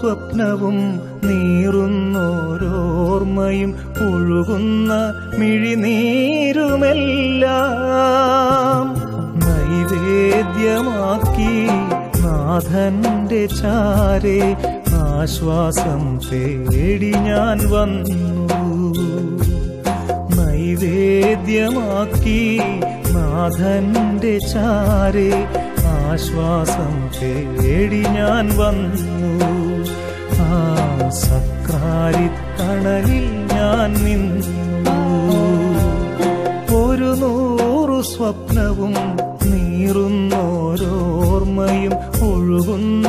സ്വപ്നവും നീറുന്നോരോർമ്മയും ഒഴുകുന്ന മിഴിനീരുമെല്ലാം നൈവേദ്യമാക്കി നാഥന്റെ ചാരെ ആശ്വാസം തേടി ഞാൻ വന്നു നൈവേദ്യമാക്കി നാഥന്റെ ചാരെ ആശ്വാസം തേടി ഞാൻ വന്നു ആ സക്രാരിത്തണലിൽ ഞാൻ നിന്നു ഒരു നൂറു സ്വപ്നവും നീറുന്നോരോർമ്മയും ഒഴുകുന്ന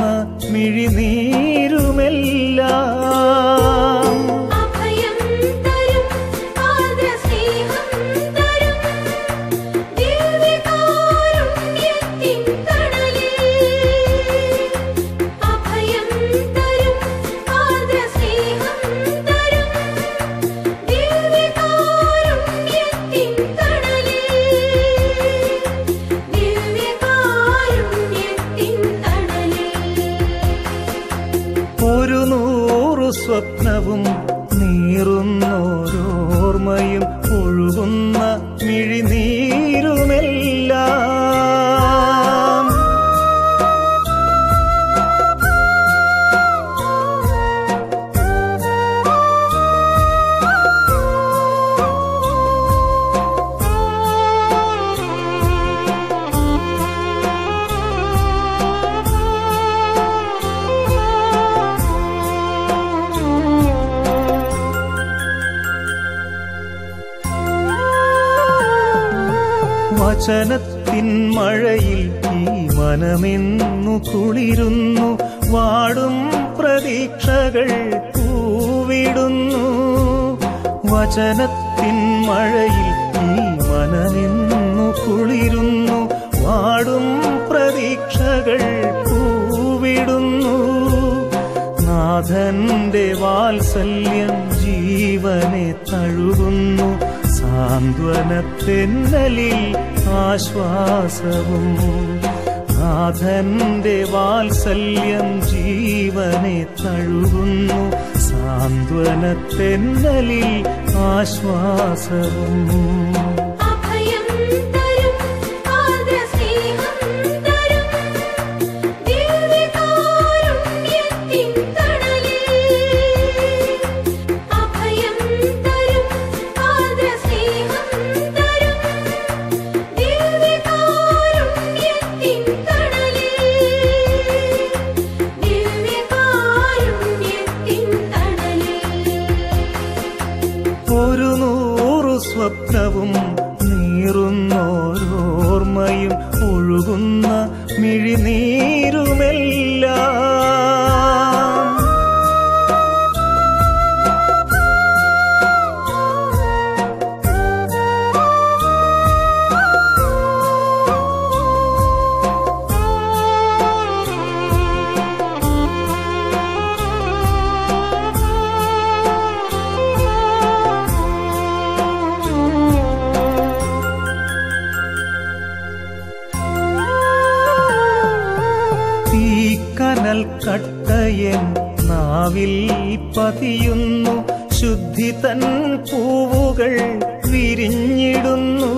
മിഴിനീരുമെല്ലാം അഭയം തരും ആദ്രസ്നേഹം തരും ദിവ്യകാരുണ്യത്തിൻ തണലിൽ അഭയം തരും ആദ്രസ്നേഹം തരും ദിവ്യകാരുണ്യത്തിൻ തണലിൽ ദിവ്യകാരുണ്യത്തിൻ തണലിൽ ഒരു നൂറു സ്വപ്നവും നീറുന്നോരോർമ്മയും ഒഴുകുന്ന മിഴിനീരുമെല്ലാം വചനത്തിൻ മഴയിൽ ഈ മനമെന്നു കുളിരുന്നു വാടും പ്രതീക്ഷകൾ പൂവിടുന്നു വചനത്തിൻ മഴയിൽ ഈ മനമെന്നു കുളിരുന്നു വാടും പ്രതീക്ഷകൾ പൂവിടുന്നു നാഥന്റെ വാത്സല്യം ജീവനെ തഴുകുന്നു സാന്ത്വനത്തെന്നലിൽ ആശ്വാസവും നാഥന്റെ വാത്സല്യം ജീവനെ തഴുകുന്നു സാന്ത്വനത്തെന്നലിൽ ആശ്വാസവും അഭയം തരും ആദ്രസ്നേഹം തരും ദിവ്യകാരുണ്യത്തിൻ തണലിൽ അഭയം തരും ആദ്രസ്നേഹം തരും ദിവ്യകാരുണ്യത്തിൻ തണലിൽ ദിവ്യകാരുണ്യത്തിൻ തണലിൽ ഒരു നൂറു സ്വപ്നവും നീറുന്നോരോർമ്മയും ഒഴുകുന്ന മിഴിനീരുമെല്ലാം തീക്കനൽ കട്ടയൻ നാവിൽ പതിയുന്നു ശുദ്ധി തൻ പൂവുകൾ വിരിഞ്ഞിടുന്നു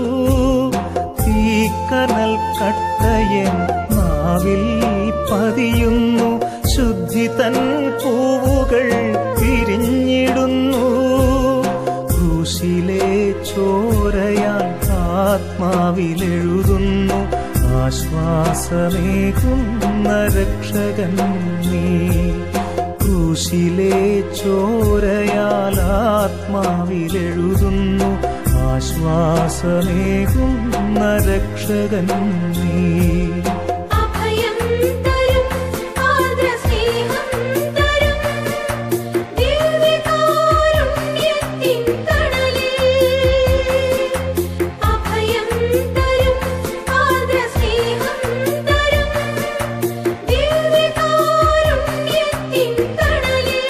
തീക്കനൽ കട്ടയൻ നാവിൽ പതിയുന്നു ശുദ്ധി തൻ പൂവുകൾ വിരിഞ്ഞിടുന്നു ക്രൂശിലെ ചോരയാൽ ആത്മാവിലെഴുതുന്നു ആശ്വാസമേകുന്ന രക്ഷകൻ നീ ക്രൂശിലെ ചോരയാൽ ആത്മാവിലെഴുതുന്നു ആശ്വാസമേകുന്ന രക്ഷകൻ നീ അഭയം തരും ആദ്രസ്നേഹം തരും ദിവ്യകാരുണ്യത്തിൻ തണലിൽ അഭയം തരും ആദ്രസ്നേഹം തരും ദിവ്യകാരുണ്യത്തിൻ തണലിൽ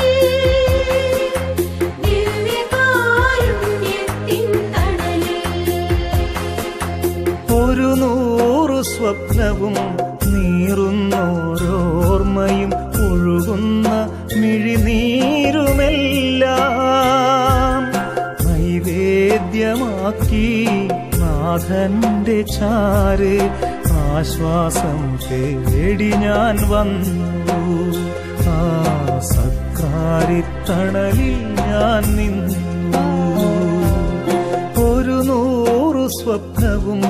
ദിവ്യകാരുണ്യത്തിൻ തണലിൽ ഒരു നൂറു സ്വപ്നവും നീറുന്നോരോർമ്മയും ഒഴുകുന്ന മിഴിനീരുമെല്ലാം നൈവേദ്യമാക്കി നാഥന്റെ ചാര് ആശ്വാസം തേടി ഞാൻ വന്നു ആ സക്കാരിത്തണലിൽ ഞാൻ നിന്നു ഒരു നൂറു സ്വപ്നവും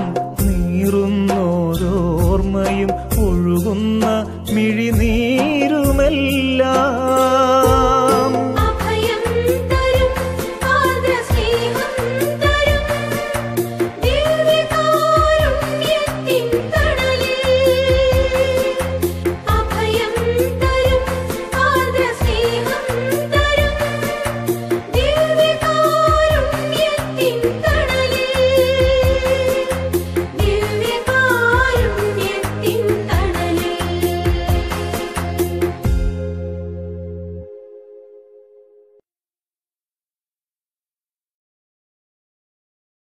നീറുന്നോരോർമ്മയും ഒഴുകുന്ന മിഴിനീരുമെല്ലാം